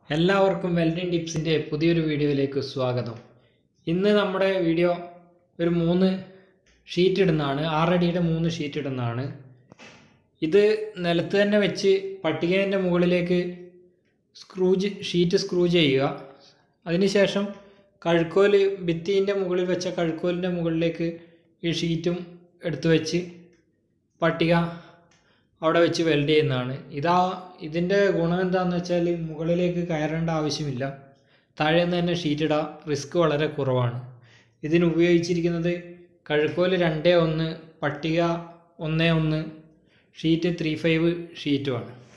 എല്ലാവർക്കും വെൽഡിംഗ് ടിപ്സിൻ്റെ പുതിയൊരു വീഡിയോയിലേക്ക് സ്വാഗതം ഇന്ന് നമ്മുടെ വീഡിയോ ഒരു മൂന്ന് ഷീറ്റ് ഇടുന്നതാണ് ആറടിയുടെ മൂന്ന് ഷീറ്റ് ഇടുന്നതാണ് ഇത് നിലത്ത് തന്നെ വെച്ച് പട്ടികേൻ്റെ മുകളിലേക്ക് സ്ക്രൂ ചെ- ഷീറ്റ് സ്ക്രൂ ചെയ്യുക അതിനുശേഷം കഴുക്കോല് ഭിത്തീൻ്റെ മുകളിൽ വെച്ച കഴുക്കോലിൻ്റെ മുകളിലേക്ക് ഈ ഷീറ്റും എടുത്തു വെച്ച് പട്ടിക അവിടെ വെച്ച് വെൽഡ് ചെയ്യുന്നതാണ് ഇതാ ഇതിൻ്റെ ഗുണം എന്താണെന്ന് വെച്ചാൽ മുകളിലേക്ക് കയറേണ്ട ആവശ്യമില്ല താഴെ നിന്ന് തന്നെ ഷീറ്റ് ഇടാം റിസ്ക് വളരെ കുറവാണ് ഇതിന് ഉപയോഗിച്ചിരിക്കുന്നത് കഴുക്കോല് രണ്ടേ ഒന്ന് പട്ടിക ഒന്നേ ഒന്ന് ഷീറ്റ് ത്രീ ഫൈവ് ഷീറ്റുമാണ്